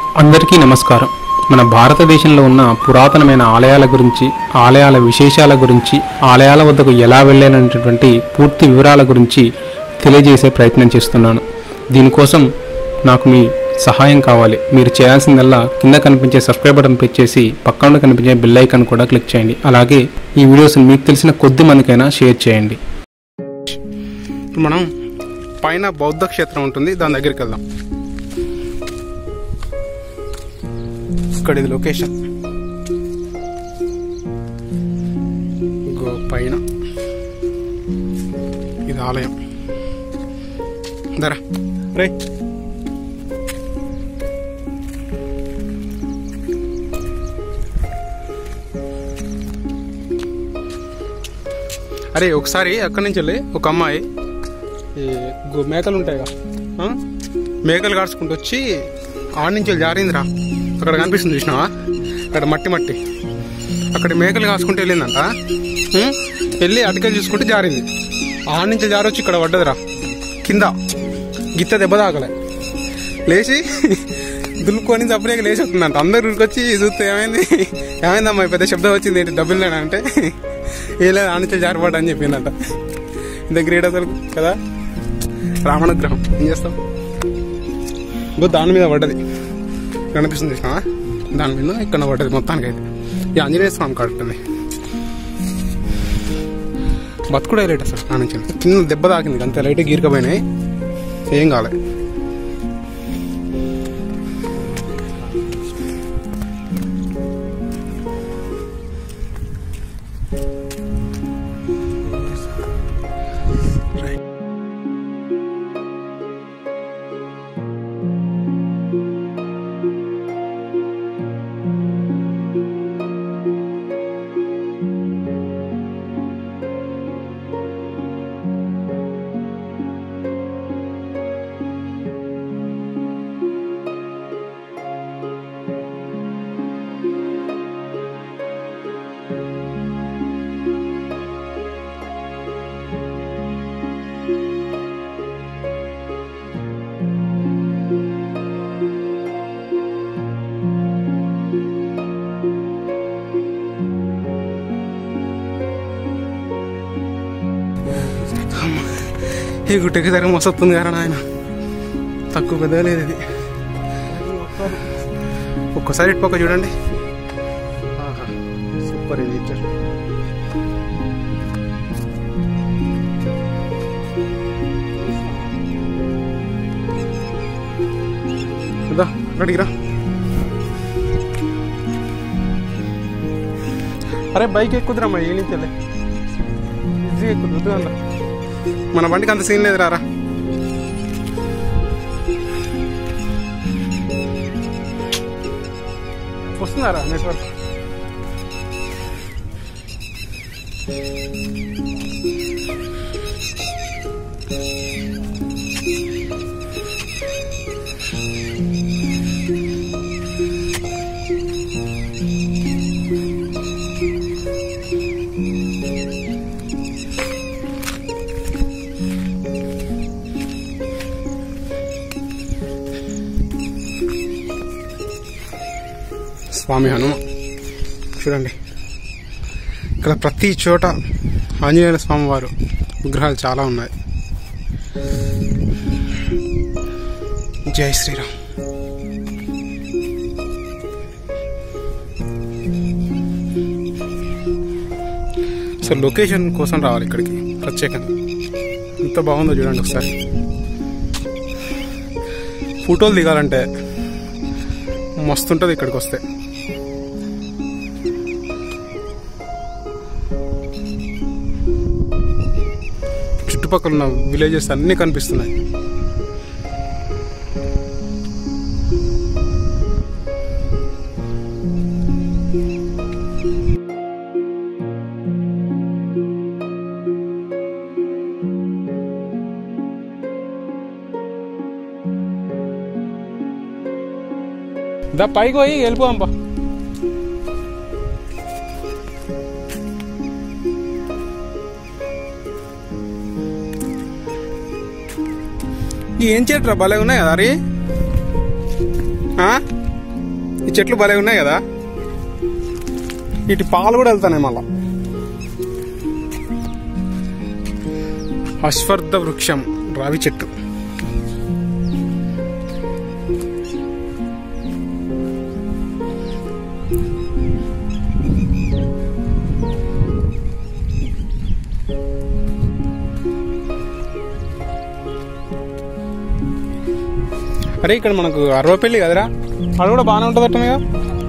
అందరికీ నమస్కారం మన భారతదేశంలో ఉన్న పురాతనమైన ఆలయాల గురించి ఆలయాల విశేషాల గురించి ఆలయాల వద్దకు ఎలా వెళ్ళాననేటటువంటి పూర్తి వివరాల గురించి తెలియజేసే ప్రయత్నం చేస్తున్నాను దీనికోసం నాకు మీ సహాయం కావాలి మీరు చేయాల్సిందల్లా కింద కనిపించే సబ్స్క్రైబ్ బటన్ క్లిక్ చేసి పక్కన కనిపించే బెల్ ఐకాన్ కూడా క్లిక్ చేయండి అలాగే ఈ వీడియోస్ మీకు తెలిసిన కొద్ది మందికైనా షేర్ చేయండి ఇప్పుడు మనం పైన బౌద్ధ క్షేత్రం ఉంటుంది దాని దగ్గరికి వెళ్దాం ఇక్కడ ఇది లొకేషన్ ఇగో పైన ఇది ఆలయం దరా రే అరే ఒకసారి అక్కడి నుంచి వెళ్ళి ఒక అమ్మాయి ఈ గో- మేకలు ఉంటాయి కదా ఆ? మేకలు కాడ్చుకుంటూ వచ్చి ఆడ నుంచి వెళ్ళి జారిందిరా అక్కడ కనిపిస్తుంది చూసినావా అక్కడ మట్టి మట్టి అక్కడ మేకలు కాసుకుంటూ వెళ్ళిందంట ఉం? వెళ్ళి అటుకెళ్ళి చూసుకుంటే జారింది ఆడ నుంచి జారొచ్చి ఇక్కడ పడ్డదిరా కింద గిత్త దెబ్బ తాకలే లేచి దులుపుకొని చప్పుడే లేచి వస్తుందంట అందరు ఉరికొచ్చి చూస్తే ఏమైంది ఏమైందమ్మా ఈ పెద్ద శబ్దం వచ్చింది ఏంటి డబ్బులు లేనా అంటే ఏ లేదు ఆడ నుంచి జారిపడ్డా అని చెప్పిందంట ఇంత గ్రేట్ అసలు కదా రావణగ్రహం ఏం చేస్తాం ఇంకో దాని మీద పడ్డది కనిపిస్తుంది చూసినావా దాని మీద ఇక్కడ పడ్డది మొత్తానికి అయితే ఈ ఆంజనేయ స్వామి కడుతుంది బతుకుడే లేట్ అసలు ఆ నుంచి కింద దెబ్బ తాకింది అంత లైట్ గీరకపోయినాయి ఏం కాలే ఈ గుట్టకి సరిగ్గా మస్తు వస్తుంది కదా నాయన తక్కువ పెద్దగా లేదు ఇది ఒక్కసారి ఇటు పక్క చూడండి ఆహా, సూపర్ ఇది నేచర్ కదా అక్కడికి రా అరే బైక్ ఎక్కుతురమ్మా ఏ నుంచి వెళ్ళే ఈజీ ఎక్కుతుంది అందా మన బండికి అంత సీన్ లేదు రారా వస్తున్నారా నెట్వర్క్ స్వామి హనుమ చూడండి ఇక్కడ ప్రతి చోట ఆంజనేయ స్వామి వారు విగ్రహాలు చాలా ఉన్నాయి జై శ్రీరామ్ సో లొకేషన్ కోసం రావాలి ఇక్కడికి ప్రత్యేకంగా ఎంత బాగుందో చూడండి ఒకసారి ఫోటోలు దిగాలంటే మస్తుంటుంది ఇక్కడికి వస్తే చుట్టుపక్కల ఉన్న విలేజెస్ అన్నీ కనిపిస్తున్నాయి దా పైకి పోయి వెళ్ళిపోంపా ఏం చేయట్రా భలే ఉన్నాయి కదా అరే ఆ? ఈ చెట్లు భలే ఉన్నాయి కదా ఇటు పాలు కూడా వెళ్తాయి మళ్ళా అశ్వర్ధ వృక్షం రావి చెట్టు అరే ఇక్కడ మనకు అరవపల్లి కదరా అక్కడ కూడా బాగానే ఉంటుంది అట్ట మీద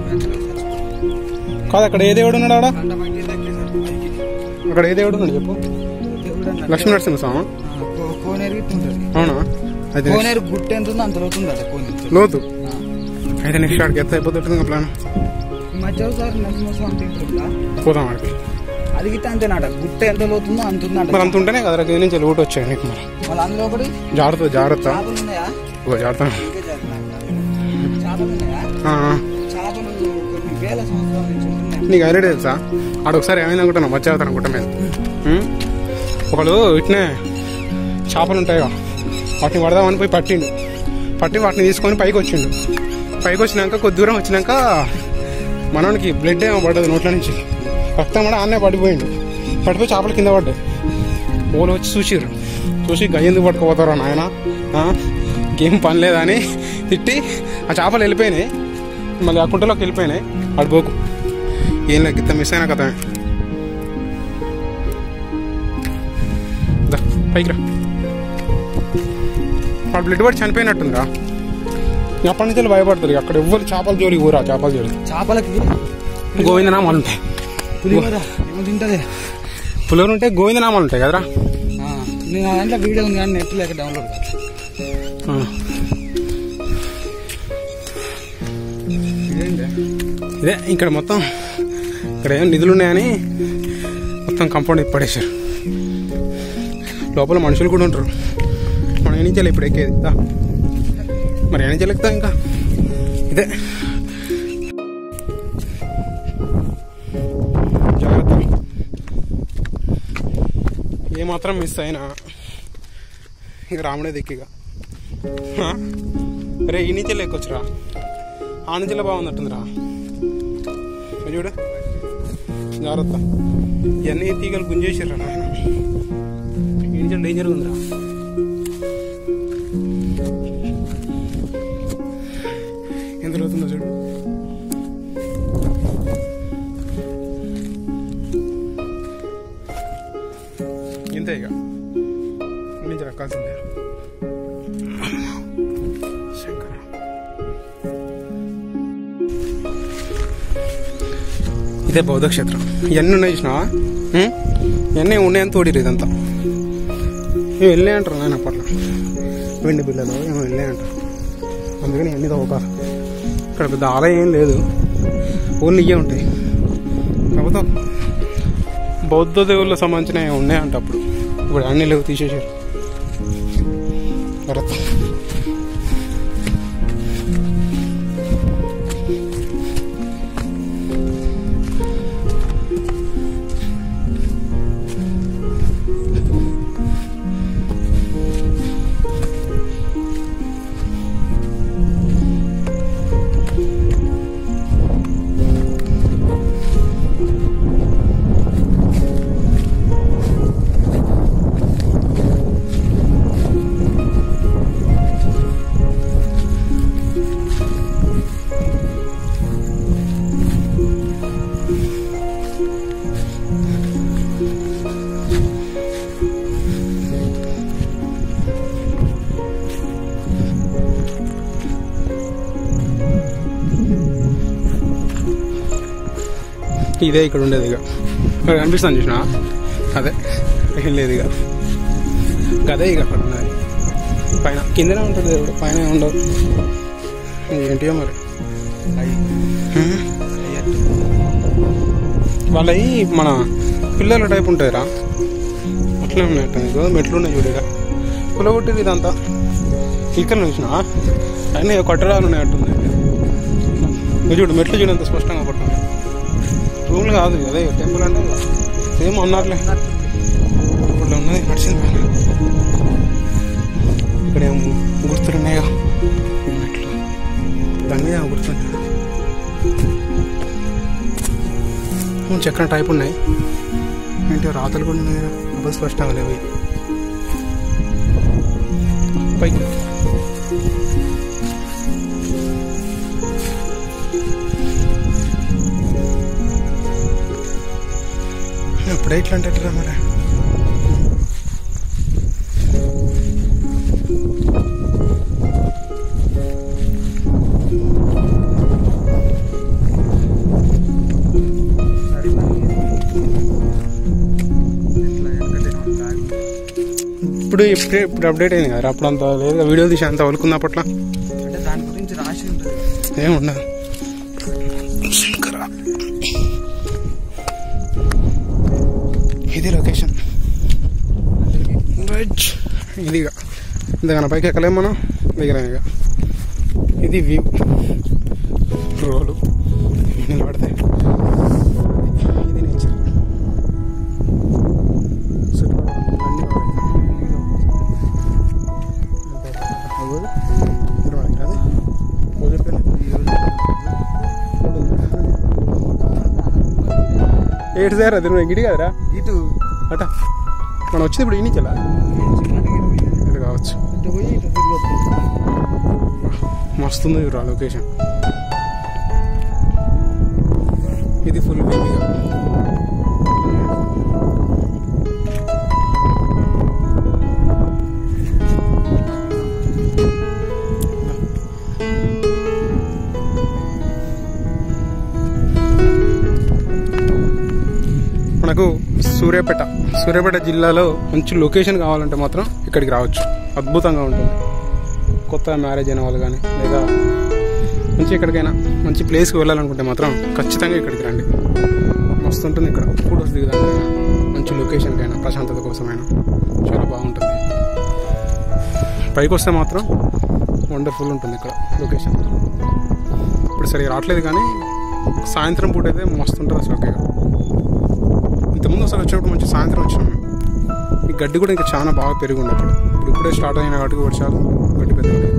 కాదు అక్కడ ఏ దేవుడు ఉన్నాడు ఆడ అక్కడ ఏ దేవుడు ఉన్నాడు చెప్పు లక్ష్మీ నరసింహ స్వామి కోనేరు ఉంటుంది అవునా అయితే కోనేరు గుట్ట ఎంత ఉందో అంత లోతుంది అట కోనేరు లోతు అయితే నెక్స్ట్ ఆడికి ఎత్త అయిపోతుంది ఇంకా ప్లాన్ ఈ మధ్య ఒకసారి నరసింహస్వామి తింటుందా పోదాం ఆడికి అది గిట్ట అంతేనాట గుట్ట ఎంత లోతుందో అంత ఉందంట మరి అంత ఉంటేనే కదరా కింద నుంచి ఊట వచ్చాయి నీకు మరి మళ్ళీ అందులో ఒకటి జాగ్రత్త జాగ్రత్త చేపలు ఉన్నాయా ఓ జాగ్రత్త ఇంకే చేపలు చేపలు ఉన్నాయా ఆ, ఆ. చేపలు కొన్ని వేల సంవత్సరాల నుంచి ఉంటున్నాయి నీకు ఐడియా తెలుసా ఆడ ఒకసారి ఏమైంది అనుకుంటున్నా వచ్చేస్తాను అనుకుంటా మీద ఉం? ఒకడు ఇట్నే చేపలు ఉంటాయిగా వాటిని పడదామని పోయి పట్టిండు పట్టి వాటిని తీసుకొని పైకి వచ్చిండు పైకి వచ్చినాక కొద్ది దూరం వచ్చినాక మనోనికి బ్లడ్ ఏమో పడ్డది నోట్ల నుంచి రక్తం కూడా ఆన్నే పడిపోయిండు పడిపోయి చేపలు కింద పడ్డాయి ఓలు వచ్చి చూసిర్రు చూసి గయ్యందుకు పట్టుకుపోతారా నాయన గేమ్ పని లేదని తిట్టి ఆ చేపలు వెళ్ళిపోయినాయి మళ్ళీ ఆ కుంటలోకి వెళ్ళిపోయినాయి అటు పోకు ఏం లేదు ఇంత మిస్ అయినా కథ పైకి రా వాడు బ్లడ్ పడి చనిపోయినట్టుందిరా ఇక అప్పటి నుంచి భయపడతారు ఇక అక్కడ ఎవ్వరు చేపల జోలి ఊరా చేపల జోలి చేపలకి గోవిందనామాలు ఉంటాయి పులిహోర ఏమో తింటది పులిహోర ఉంటే గోవిందనామాలు ఉంటాయి కదరా ఆ, నేను ఆ దాంట్లో వీడియో ఉంది కానీ నెట్ లేక డౌన్లోడ్ కాదు ఆ. ఇదేంటి ఇదే ఇక్కడ మొత్తం ఇక్కడ ఏం నిధులు ఉన్నాయని మొత్తం కంపౌండ్ ఇప్పడేశారు లోపల మనుషులు కూడా ఉంటారు మనం ఎన్నించాలి ఇప్పుడు ఎక్కేది దా. మరి ఎన్నించాలి ఎక్కుతా ఇంకా ఇదే జాగ్రత్త ఏ మాత్రం మిస్ అయినా ఇక రాముడే దిక్కిగా రే ఈ నుంచి ఎక్కొచ్చురా ఆ నుంచి బాగుందట్టుందిరా మరి చూడు జాగ్రత్త ఇవన్నీ తీగలు గుంజేసారా నాయన ఈ నుంచి డేంజర్ ఉందిరా ఎంత అవుతుందో చూడు ఇంతే ఇక ఈ నుంచి రక్కాల్సిందే శంకర ఇదే బౌద్ధ క్షేత్రం ఇవన్నీ ఉన్నాయి చూసినావా ఉం? ఇవన్నీ ఉన్నాయని తోడిరు ఇదంతా ఇవి వెళ్ళే అంటారు నాయన అప్పట్లో వెండి బిళ్ళలు ఏమో వెళ్ళే అంటారు అందుకని ఇవన్నీ తవ్వకాలు ఇక్కడ పెద్ద ఆలయం ఏం లేదు ఓన్లీ ఇవే ఉంటాయి కాకపోతే బౌద్ధ దేవుళ్ళకి సంబంధించినవి ఉన్నాయంట అప్పుడు ఇప్పుడు అన్ని లేవు తీసేసారు భరత్ ఇదే ఇక్కడ ఉండేది ఇక ఇక్కడ కనిపిస్తాను చూసిన అదే ఏం లేదు ఇక అదే ఇక అక్కడ ఉన్నది పైన కిందనే ఉంటుంది దేవుడు పైన ఏం ఉండవు ఏంటియో మరి హ్మ్. వాళ్ళవి మన పిల్లల టైప్ ఉంటాయిరా అట్లే ఉన్నాయట ఇగో మెట్లు ఉన్నాయి చూడు ఇక పులగొట్టిరు ఇదంతా ఇక్కడ చూసిన అయినా ఇక కట్టడాలు ఉన్నాయట్టుంది ఇక చూడు మెట్లు చూడు ఎంత స్పష్టంగా పడుతుంది రూమ్లు కాదు అదే టెంపుల్ అంటే సేమ్ అన్నారులే ఇప్పుడు ఉన్నది నడిచింది పైన ఇక్కడ ఏం గుర్తులున్నాయో మెట్లు దాని మీద గుర్తుంది చక్రం టైప్ ఉన్నాయి ఏంటి రాతలు కూడా ఉన్నాయి కదా డబ్బులు స్పష్టంగా లేవు ఇవి. పైకి ఎప్పుడే ఇట్లా అంటే ఎట్లా మరి ఇప్పుడు ఇప్పుడే ఇప్పుడు అప్డేట్ అయింది కదా అప్పుడు అంత లేదు వీడియో తీసి అంత వలుకుంది అప్పట్లో అంటే దాని గురించి రాసి ఉంటుంది ఏం ఉండదు శంకరా. ఇది లొకేషన్ రైట్ ఇది ఇక ఇంతకన్నా పైకి ఎక్కలేం మనం దిగలేం ఇక ఇది వ్యూ రోలు నిలబడితే ఇది నేచర్ ఏడు సార్ అది నువ్వు గిడి కదరా ఇటు అట మనం వచ్చింది ఇప్పుడు ఇన్నించాలా ఇది కావచ్చు ఇటు పోయి ఇటు తిరిగి వస్తుంది మస్తుంది రా లొకేషన్ ఇది ఫుల్ బేబీగా మనకు సూర్యాపేట సూర్యాపేట జిల్లాలో మంచి లొకేషన్ కావాలంటే మాత్రం ఇక్కడికి రావచ్చు అద్భుతంగా ఉంటుంది కొత్త మ్యారేజ్ అయిన వాళ్ళు కానీ లేదా మంచి ఎక్కడికైనా మంచి ప్లేస్కి వెళ్ళాలనుకుంటే మాత్రం ఖచ్చితంగా ఇక్కడికి రండి మస్తు ఉంటుంది ఇక్కడ ఫొటోస్ దిగడానికైనా మంచి లొకేషన్కైనా ప్రశాంతత కోసమైనా చాలా బాగుంటుంది పైకి వస్తే మాత్రం వండర్ఫుల్ ఉంటుంది ఇక్కడ లొకేషన్ ఇప్పుడు సరిగా రావట్లేదు కానీ సాయంత్రం పూట అయితే మస్తు ఉంటుంది అసలు ఇక్కడ ఇంతకుముందు అసలు వచ్చినప్పుడు మంచి సాయంత్రం వచ్చినాం మేము. ఈ గడ్డి కూడా ఇంకా చాలా బాగా పెరిగి ఉండే అప్పుడు ఇప్పుడు ఇప్పుడే స్టార్ట్ అయిన కాబట్టి వర్షాలు గడ్డి పెద్దగా లేదు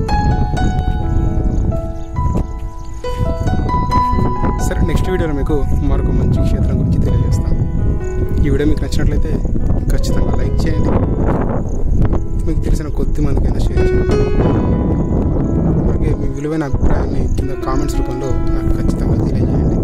సరే నెక్స్ట్ వీడియోలో మీకు మరొక మంచి క్షేత్రం గురించి తెలియజేస్తాను ఈ వీడియో మీకు నచ్చినట్లయితే ఖచ్చితంగా లైక్ చేయండి మీకు తెలిసిన కొద్ది మందికైనా షేర్ చేయండి అలాగే మీ విలువైన అభిప్రాయాన్ని కింద కామెంట్స్ రూపంలో నాకు ఖచ్చితంగా తెలియజేయండి